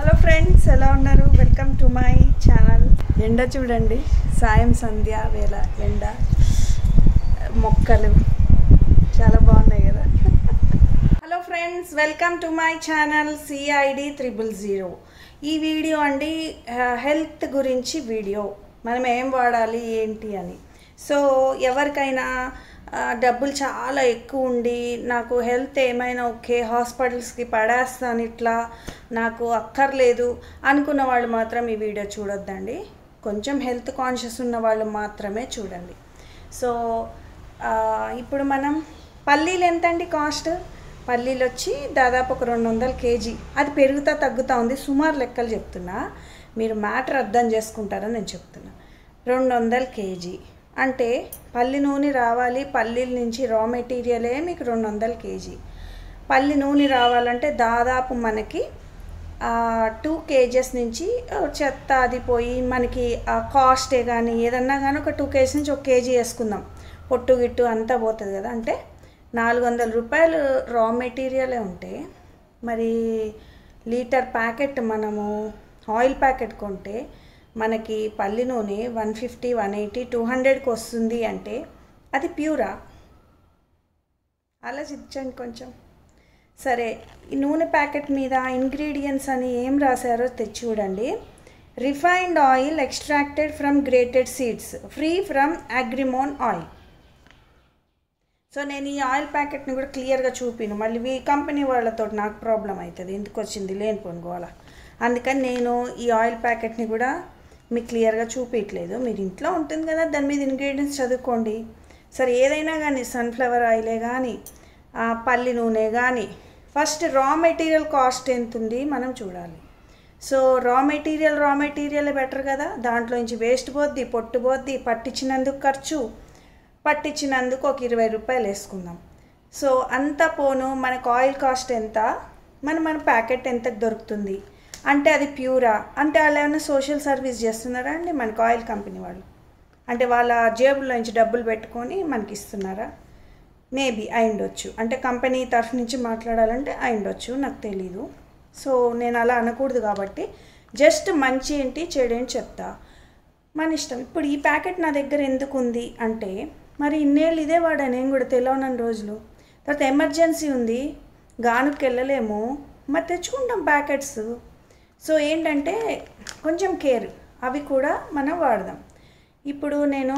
Hello friends ఎలా ఉన్నారు welcome to my channel ఎండ చూడండి సాయం సంధ్య వేళ ఎండ మొక్కలు చాలా బాగున్నాయి కదా hello friends welcome to my channel CID triple zero ఈ వీడియో అండి హెల్త్ గురించి వీడియో మనం ఏం వాడాలి ఏంటి అని సో ఎవరికైనా ఆ, డబ్బులు చాలా ఎక్కువ ఉండి నాకు హెల్త్ ఏమైనా ఓకే హాస్పిటల్స్కి పడేస్తాను ఇట్లా నాకు అక్కర్లేదు అనుకున్న వాళ్ళు మాత్రం ఈ వీడియో చూడొద్దండి కొంచెం హెల్త్ కాన్షియస్ ఉన్న వాళ్ళు మాత్రమే చూడండి సో ఆ, ఇప్పుడు మనం పల్లీలు ఎంతండి కాస్ట్ పల్లీలు వచ్చి దాదాపు ఒక రెండు వందల కేజీ అది పెరుగుతా తగ్గుతా ఉంది సుమారు లెక్కలు చెప్తున్నా మీరు మ్యాటర్ అర్థం చేసుకుంటారని నేను చెప్తున్నా రెండు వందల కేజీ అంటే పల్లి నూనె రావాలి పల్లీల నుంచి రా మెటీరియలే మీకు రెండు వందల కేజీ పల్లి నూనె రావాలంటే దాదాపు మనకి టూ కేజెస్ నుంచి ఆ, చెత్త అది పోయి మనకి ఆ కాస్టే కానీ ఏదన్నా కానీ ఒక టూ కేజీ నుంచి ఒక కేజీ వేసుకుందాం పొట్టు గిట్టు అంతా పోతుంది కదా అంటే నాలుగు వందల రూపాయలు రా మెటీరియలే ఉంటే మరి లీటర్ ప్యాకెట్ మనము ఆయిల్ ప్యాకెట్ కొంటే మనకి పల్లి నూనె one fifty one eighty two హండ్రెడ్కి వస్తుంది అంటే అది ప్యూరా ఆలోచించండి కొంచెం సరే ఈ నూనె ప్యాకెట్ మీద ఇంగ్రీడియంట్స్ అని ఏం రాశారో తెచ్చి చూడండి refined oil extracted from grated seeds free from అగ్రిమోన్ ఆయిల్ సో నేను ఈ ఆయిల్ ప్యాకెట్ని కూడా క్లియర్గా చూపిను మళ్ళీ ఈ కంపెనీ వాళ్ళతో నాకు ప్రాబ్లం అవుతుంది ఎందుకు వచ్చింది లేనిపోను గోల అందుకని నేను ఈ ఆయిల్ ప్యాకెట్ని కూడా మీకు క్లియర్గా చూపించట్లేదు మీరు ఇంట్లో ఉంటుంది కదా దాని మీద ఇంగ్రీడియంట్స్ చదువుకోండి సరే ఏదైనా కానీ సన్ఫ్లవర్ ఆయిలే కానీ ఆ, పల్లి నూనె కానీ ఫస్ట్ రా మెటీరియల్ కాస్ట్ ఎంత ఉంది మనం చూడాలి సో రా మెటీరియల్ రా మెటీరియలే బెటర్ కదా దాంట్లో నుంచి వేస్ట్ పోద్ది పొట్టు పోద్ది పట్టించినందుకు ఖర్చు పట్టించినందుకు ఒక ఇరవై రూపాయలు వేసుకుందాం సో అంతా పోను మనకు ఆయిల్ కాస్ట్ ఎంత మన మన ప్యాకెట్ ఎంతకు దొరుకుతుంది అంటే అది ప్యూరా అంటే వాళ్ళు ఏమైనా సోషల్ సర్వీస్ చేస్తున్నారా అండి మనకు ఆయిల్ కంపెనీ వాళ్ళు అంటే వాళ్ళ జేబులో నుంచి డబ్బులు పెట్టుకొని మనకి ఇస్తున్నారా మేబీ అయిండొచ్చు అంటే కంపెనీ తరఫు నుంచి మాట్లాడాలంటే అయిండొచ్చు నాకు తెలీదు సో నేను అలా అనకూడదు కాబట్టి జస్ట్ మంచి ఏంటి చెడేంటి చెప్తా మన ఇష్టం ఇప్పుడు ఈ ప్యాకెట్ నా దగ్గర ఎందుకు ఉంది అంటే మరి ఇన్నేళ్ళు ఇదే వాడా నేను కూడా తెలియనని రోజులు తర్వాత ఎమర్జెన్సీ ఉంది గానుకి వెళ్ళలేము మరి తెచ్చుకుంటాం ప్యాకెట్స్ సో ఏంటంటే కొంచెం కేర్ అవి కూడా మనం వాడదాం ఇప్పుడు నేను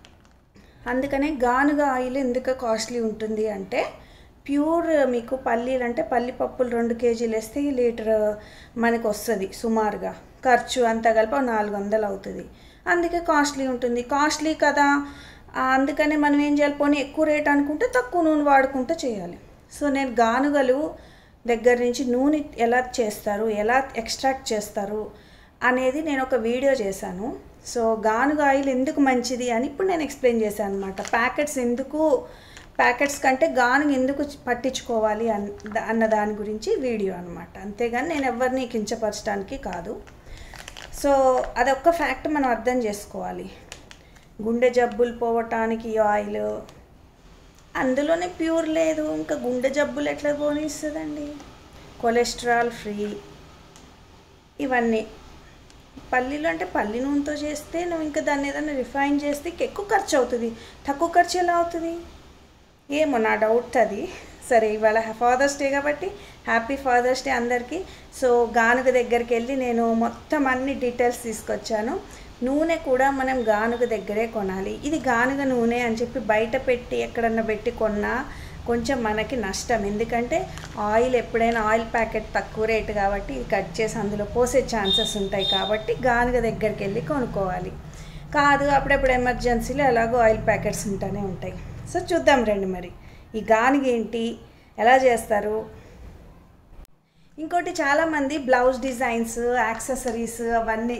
అందుకనే గానుగ ఆయిల్ ఎందుకు కాస్ట్లీ ఉంటుంది అంటే ప్యూర్ మీకు పల్లీలు అంటే పల్లి పప్పులు రెండు కేజీలు వేస్తే ఈ లీటర్ మనకు వస్తుంది సుమారుగా ఖర్చు అంతా కలిపి ఒక నాలుగు వందలు అవుతుంది అందుకే కాస్ట్లీ ఉంటుంది కాస్ట్లీ కదా ఆ, అందుకనే మనం ఏం చేయాలి పోనీ ఎక్కువ రేట్ అనుకుంటే తక్కువ నూనె వాడుకుంటూ చేయాలి సో నేను గానుగలు దగ్గర నుంచి నూనె ఎలా చేస్తారు ఎలా ఎక్స్ట్రాక్ట్ చేస్తారు అనేది నేను ఒక వీడియో చేశాను సో గానుగ ఆయిల్ ఎందుకు మంచిది అని ఇప్పుడు నేను ఎక్స్ప్లెయిన్ చేశాను అనమాట ప్యాకెట్స్ ఎందుకు ప్యాకెట్స్ కంటే గానుగ ఎందుకు పట్టించుకోవాలి అన్ అన్న దాని గురించి వీడియో అనమాట అంతేగాని నేను ఎవరిని కించపరచడానికి కాదు సో అదొక్క ఫ్యాక్ట్ మనం అర్థం చేసుకోవాలి గుండె జబ్బులు పోవటానికి ఈ ఆయిల్ అందులోనే ప్యూర్ లేదు ఇంకా గుండె జబ్బులు ఎట్లా పోనిస్తుందండి కొలెస్ట్రాల్ ఫ్రీ ఇవన్నీ పల్లీలు అంటే పల్లి నూనెతో చేస్తే నువ్వు ఇంకా దాన్ని ఏదైనా రిఫైన్ చేస్తే ఇంక ఎక్కువ ఖర్చు అవుతుంది తక్కువ ఖర్చు ఎలా అవుతుంది ఏమో నా డౌట్ అది సరే ఇవాళ ఫాదర్స్ డే కాబట్టి హ్యాపీ ఫాదర్స్ డే అందరికీ సో గానుగ దగ్గరికి వెళ్ళి నేను మొత్తం అన్ని డీటెయిల్స్ తీసుకొచ్చాను నూనె కూడా మనం గానుగ దగ్గరే కొనాలి ఇది గానుగ నూనె అని చెప్పి బయట పెట్టి ఎక్కడన్నా పెట్టి కొన్నా కొంచెం మనకి నష్టం ఎందుకంటే ఆయిల్ ఎప్పుడైనా ఆయిల్ ప్యాకెట్ తక్కువ రేటు కాబట్టి ఇది కట్ చేసి అందులో పోసే ఛాన్సెస్ ఉంటాయి కాబట్టి గానుగ దగ్గరికి వెళ్ళి కొనుక్కోవాలి కాదు అప్పుడప్పుడు ఎమర్జెన్సీలో ఎలాగో ఆయిల్ ప్యాకెట్స్ ఉంటూనే ఉంటాయి సో చూద్దాం రండి మరి ఈ గానుగ ఏంటి ఎలా చేస్తారు ఇంకోటి చాలామంది బ్లౌజ్ డిజైన్స్ యాక్సెసరీస్ అవన్నీ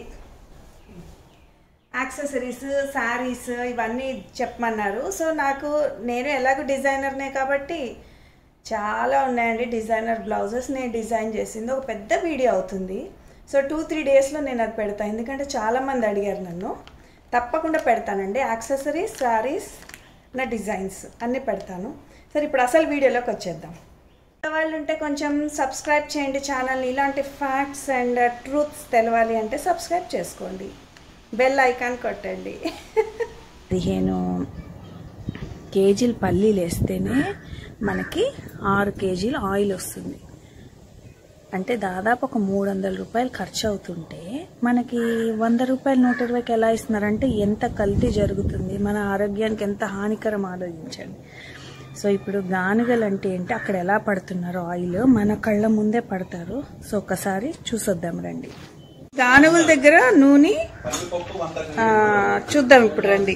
యాక్సెసరీస్ శారీస్ ఇవన్నీ చెప్పమన్నారు సో నాకు నేను ఎలాగో డిజైనర్నే కాబట్టి చాలా ఉన్నాయండి డిజైనర్ బ్లౌజెస్ నేను డిజైన్ చేసింది ఒక పెద్ద వీడియో అవుతుంది సో టూ త్రీ డేస్లో నేను అది పెడతాను ఎందుకంటే చాలామంది అడిగారు నన్ను తప్పకుండా పెడతానండి యాక్సెసరీస్ శారీస్ నా డిజైన్స్ అన్నీ పెడతాను సరే ఇప్పుడు అసలు వీడియోలోకి వచ్చేద్దాం వాళ్ళు ఉంటే కొంచెం సబ్స్క్రైబ్ చేయండి ఛానల్ని ఇలాంటి ఫ్యాక్ట్స్ అండ్ ట్రూత్స్ తెలవాలి అంటే సబ్స్క్రైబ్ చేసుకోండి బెల్ ఐకాన్ కొట్టండి పదిహేను కేజీలు పల్లీలు వేస్తేనే మనకి ఆరు కేజీలు ఆయిల్ వస్తుంది అంటే దాదాపు ఒక మూడు వందల రూపాయలు ఖర్చు అవుతుంటే మనకి వంద రూపాయలు నూట ఇరవైకి ఎలా ఇస్తున్నారంటే ఎంత కల్తీ జరుగుతుంది మన ఆరోగ్యానికి ఎంత హానికరం ఆలోచించండి సో ఇప్పుడు గానుగలు అంటే ఏంటి అక్కడ ఎలా పడుతున్నారు ఆయిల్ మన కళ్ళ ముందే పడతారు సో ఒకసారి చూసొద్దాం రండి గానుగుల దగ్గర నూనె ఆ, చూద్దాం ఇప్పుడు రండి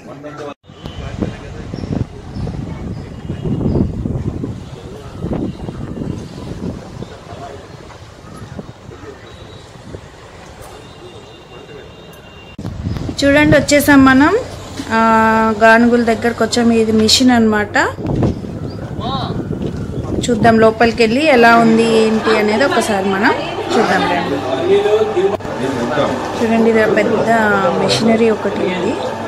చూడండి వచ్చేసాం మనం ఆ, గానుగుల దగ్గరకు వచ్చాం ఇది మిషన్ అన్నమాట చూద్దాం లోపలికి వెళ్ళి ఎలా ఉంది ఏంటి అనేది ఒకసారి మనం చూద్దాం రండి చూడండి ఇది పెద్ద మెషినరీ ఒకటి ఉంది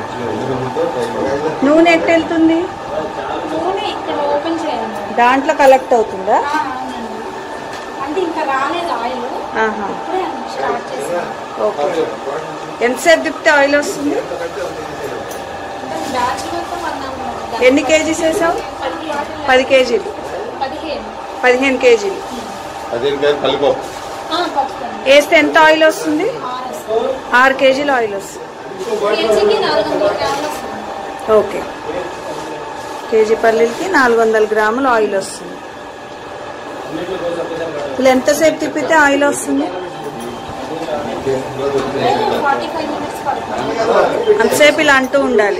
నూనె ఎట్ట వెళ్తుంది నూనె ఇక్కడ ఓపెన్ చేయాలి దాంట్లో కలెక్ట్ అవుతుందా ఆ, అవునండి అంటే ఇంకా రాలేదు ఆయిల్ ఆహా ఇప్పుడే స్టార్ట్ చేసాను ఓకే ఎంతసేపు తిప్పితే ఆయిల్ వస్తుంది బ్యాచ్ మొత్తం అన్నాము ఎన్ని కేజీస్ వేసావు పదిహేను పది కేజీలు పదిహేను పదిహేను కేజీలు పదిహేను కేజీ కలిపప్పు ఆ, పట్టుకోండి వేస్తే ఎంత ఆయిల్ వస్తుంది ఆరు ఆరు కేజీలు ఆయిల్ వస్తుంది కేజీకి నాలుగు వందల గ్రాములు వస్తుంది ఓకే కేజీ పల్లీలకి నాలుగు వందల గ్రాములు ఆయిల్ వస్తుంది ఇలా ఎంతసేపు తిప్పితే ఆయిల్ వస్తుంది ఫార్టీ ఫైవ్ మినిట్స్ పడుతుంది అంతసేపు ఇలా అంటూ ఉండాలి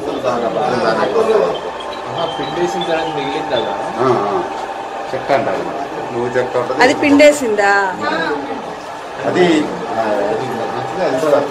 పిండేసిన తర్వాత మిగిలింది కదా చెక్క అంటారు నువ్వు చెక్క ఉంటుంది అది పిండేసిందా అది ఆ, అది మంచిగా వెళ్తుంది.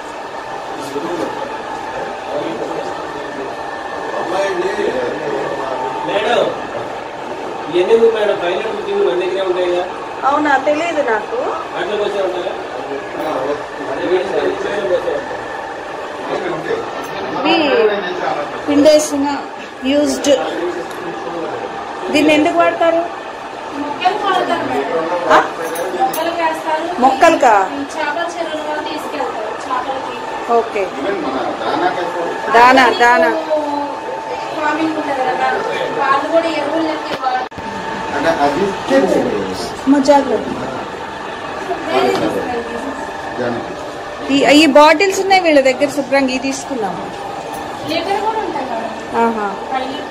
మేడం ఇవన్నీ ఉంది మేడం పైలట్ బుకింగ్ మన దగ్గరే ఉంటాయి కదా అవునా తెలియదు నాకు వాటిలోకి వచ్చే ఉంటాయా అదే వీటి సర్వీస్ చేయడం వచ్చే ఉంటాయి. ఇవి పిండేసిన యూజ్డ్ దీన్ని ఎందుకు వాడతారు మొక్కలు వాడతారు మేడం ఆ? మొక్కలు వేస్తారు మొక్కలకా ఈ చేపల చెరువులు కూడా తీసుకెళ్తారు చేపలకి ఓకే ఈవెన్ మన దానా కైతే దానా దానా ఫార్మింగ్ ఉంటుంది కదా వాళ్ళు కూడా ఎరువులు లెక్క ఇవ్వాలి. అంటే అది మా జాగ్రత్త వేరే తీసుకెళ్ళి. దానికి. ఈ ఈ బాటిల్స్ ఉన్నాయి వీళ్ళ దగ్గర శుభ్రంగా ఇవి తీసుకున్నాము లీటర్ కూడా ఉంటాయి మేడం ఆహా ఫైవ్ లీటర్స్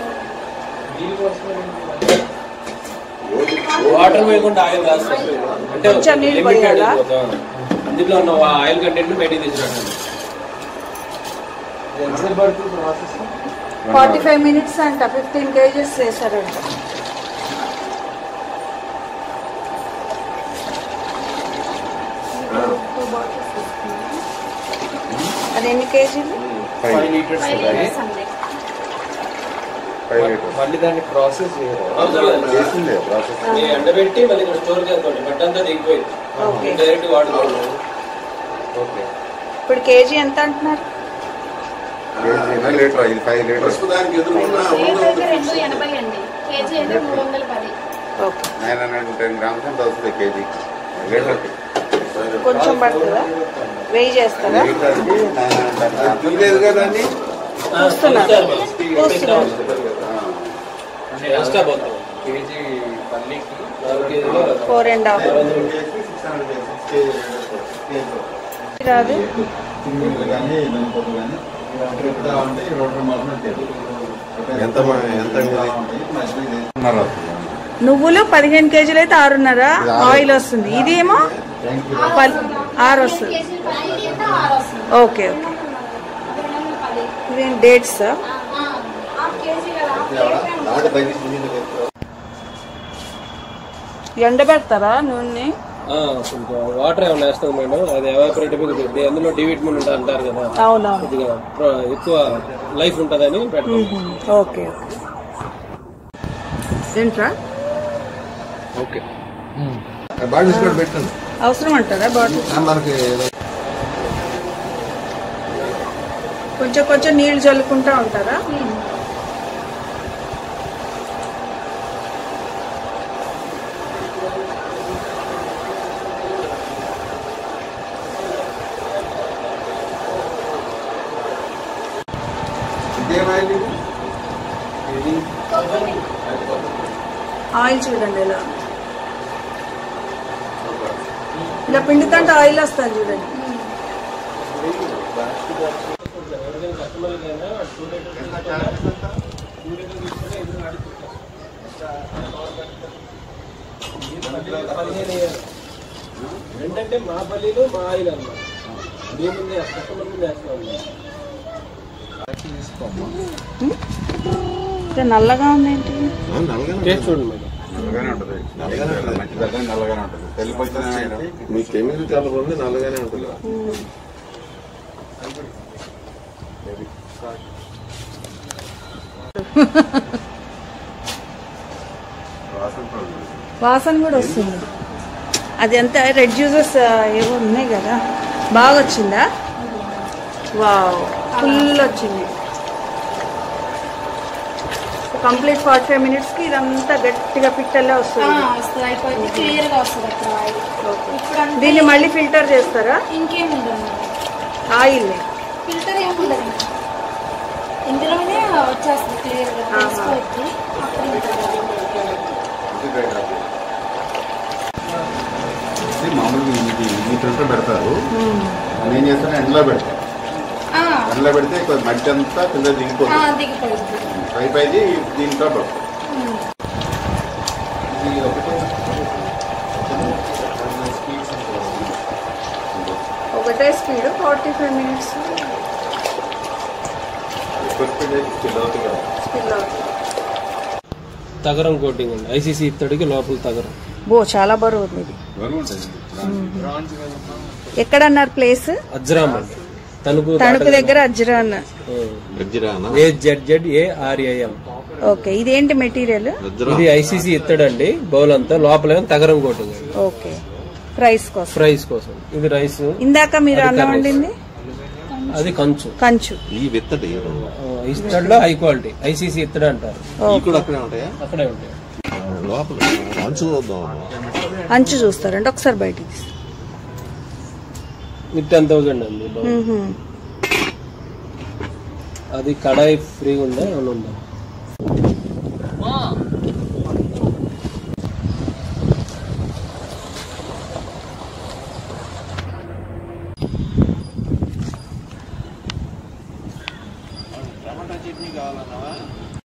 వాటర్ వేయకుండా ఆయిల్ రాస్తారు అంటే కొంచెం నీళ్ళు limited పోయాలా? పోతాం. అందులో ఉన్న ఆయిల్ కంటెంట్ బయటికి తీసుకురావడం ఎంతసేపు పడుతుంది ప్రాసెస్ ఫార్టీ ఫైవ్ మినిట్స్ అంట ఫిఫ్టీన్ కేజెస్ చేశారంట అది ఎన్ని కేజీలు five five litres five litres అండి ఫైవ్ లీటర్స్ మళ్ళీ దాన్ని ప్రాసెస్ చేయరు చేసిందే ప్రాసెస్ మీరు ఎండబెట్టి మళ్ళీ ఇక్కడ స్టోర్ చేసుకోండి బట్ అంతా దిగిపోయింది ఓకే డైరెక్ట్ వాడుకోండి ఓకే ఇప్పుడు కేజీ ఎంత అంటున్నారు కేజీనా లీటర్ ఇది ఫైవ్ లీటర్స్ లీటర్కి రెండు ఎనభై అండి కేజీ అయితే మూడు వందల పది okay nine hundred ten grams ఎంత వస్తుంది కేజీ లీటర్కి కొంచెం పడుతుందా వెయ్యి చేస్తారా లీటర్కి నైన్ హండ్రెడ్ లేదు కదండి చూస్తున్నా. చూస్తున్నా. ఎక్స్ట్రా పోతాం కేజీ పల్లీకి నాలుగు కేజీలు ఫోర్ అండ్ హాఫ్ రాదు ఎంత మ- ఎంత ఉన్నారు నువ్వులు పదిహేను కేజీలు అయితే ఆరున్నర ఆయిల్ వస్తుంది ఇది ఏమో పల్- ఆరు వస్తుంది కేజీలు పల్లీకి అయితే ఆరు వస్తుంది ఓకే ఓకే అది రెండు వందల పది ఇదేం డేట్స్ ఆ, ఆ, హాఫ్ కేజీ కదా హాఫ్ కేజీ ఎండబెడతారా నూనె ఆ, కొంచెం వాటర్ ఏమైనా వేస్తాం మేడం అది ఎవాపరేట్ అయిపోతుంది అందులో డి విటమిన్ ఉంటుంది అంటారు కదా అవునవును కొద్దిగా ప్ర- ఎక్కువ లైఫ్ ఉంటుందని పెడతాం ఓకే ఓకే ఏంట్రా ఓకే బాగా తీసుకొని పెట్టండి అవసరం అంటారా బాటిల్ మనకి కొంచెం కొంచెం నీళ్లు చల్లుకుంటా ఉంటారా ఇదేమైంది ఆయిల్ చూడండి ఇలా ఇలా పిండితంటే ఆయిల్ వస్తుంది చూడండి ఎవరికైనా కస్టమర్లకైనా టూ లీటర్స్ తీసుకున్నా టూ లీటర్స్ తీసుకుంటే ఎదురు నడుపుతారు పదిహేను ఇయర్ ఏంటంటే మా పల్లీలు మా ఆయిల్ అన్నమాట మీ ముందే కస్టమర్ ముందే వేస్తాం ఇంకా నల్లగా ఉందేంటి టేస్ట్ చూడండి మేడం నల్లగానే ఉంటుంది మంచి పెద్ద నల్లగానే ఉంటుంది తెల్లిపోతే మీ కెమికల్ చాలా బాగుంది నల్లగానే ఉంటుంది వాసన కూడా వస్తుంది అది ఎంత రెడ్ జ్యూసెస్ ఏవో ఉన్నాయి కదా బాగా వచ్చిందా వావ్ ఫుల్ వచ్చింది కంప్లీట్ ఫార్టీ ఫైవ్ మినిట్స్కి ఇదంతా గట్టిగా పిట్టల్లే ఆ, వస్తుంది వస్తుంది అయిపోయింది క్లియర్ గా వస్తుంది అక్కడ ఆయిల్ ఇప్పుడు అంటే దీన్ని మళ్ళీ ఫిల్టర్ చేస్తారా ఇంకేం ఉండదు ఆయిల్ ఫిల్టర్ ఏమి ఉండదు ఇంకా. ఇందులోనే వచ్చేస్తుంది క్లియర్ గా తెలిసిపోయింది అప్పుడు ఇంకా మామూలుగా ఇది ఈ ఫిల్టర్ పెడతారు నేను చేస్తాను ఎండలో పెడతాను ఆ, ఎండలో పెడితే కొంచెం మట్టి అంతా కింద ఆ, దిగిపోతుంది దిగిపోయింది పైప్ అయితే దీంట్లో పెడతాం ఉమ్. ఇది ఒకటే ఒకటే స్పీడ్ ఫార్టీ ఫైవ్ మినిట్స్ ఎక్కువ స్పీడ్ అయితే కిల్ అవుతుంది కదా స్పీడ్ అవుతుంది తగరం కోటింగ్ అండి ఐసీసీ ఇత్తడికి లోపల తగరం బో చాలా బరువు ఉంది ఇది బరువు ఉంటుంది ఎక్కడన్నారు ప్లేస్ అజ్రామ్ అండి తణుకు తణుకు దగ్గర అజ్రాన్ A Z Z A RAM okay ఇదేంటి మెటీరియల్ ఇది ఐసీసీ ఇత్తడండి బౌల్ అంతా లోపల ఏమో తగరం కోటింగ్ అండి ఓకే ప్రైస్ కోసం ఫ్రైస్ కోసం ఇది రైస్ ఇందాక మీరు అది అన్నం curries. వండింది అది కంచు కంచు ఈ విత్తడి ఆ, ఇత్తడిలో హై క్వాలిటీ ఐసీసీ ఇత్తడి అంటారు ఈ కూడా అక్కడే ఉంటాయా అక్కడే ఉంటాయి లోపల మంచు చూద్దాం అంచు చూస్తారంటే ఒకసారి బయటికి తీసి. ఇది టెన్ థౌసండ్ అండి బౌల్. మ్మ్హ్మ్. అది కడాయి ఫ్రీగా ఉందా ఏమైనా ఉందా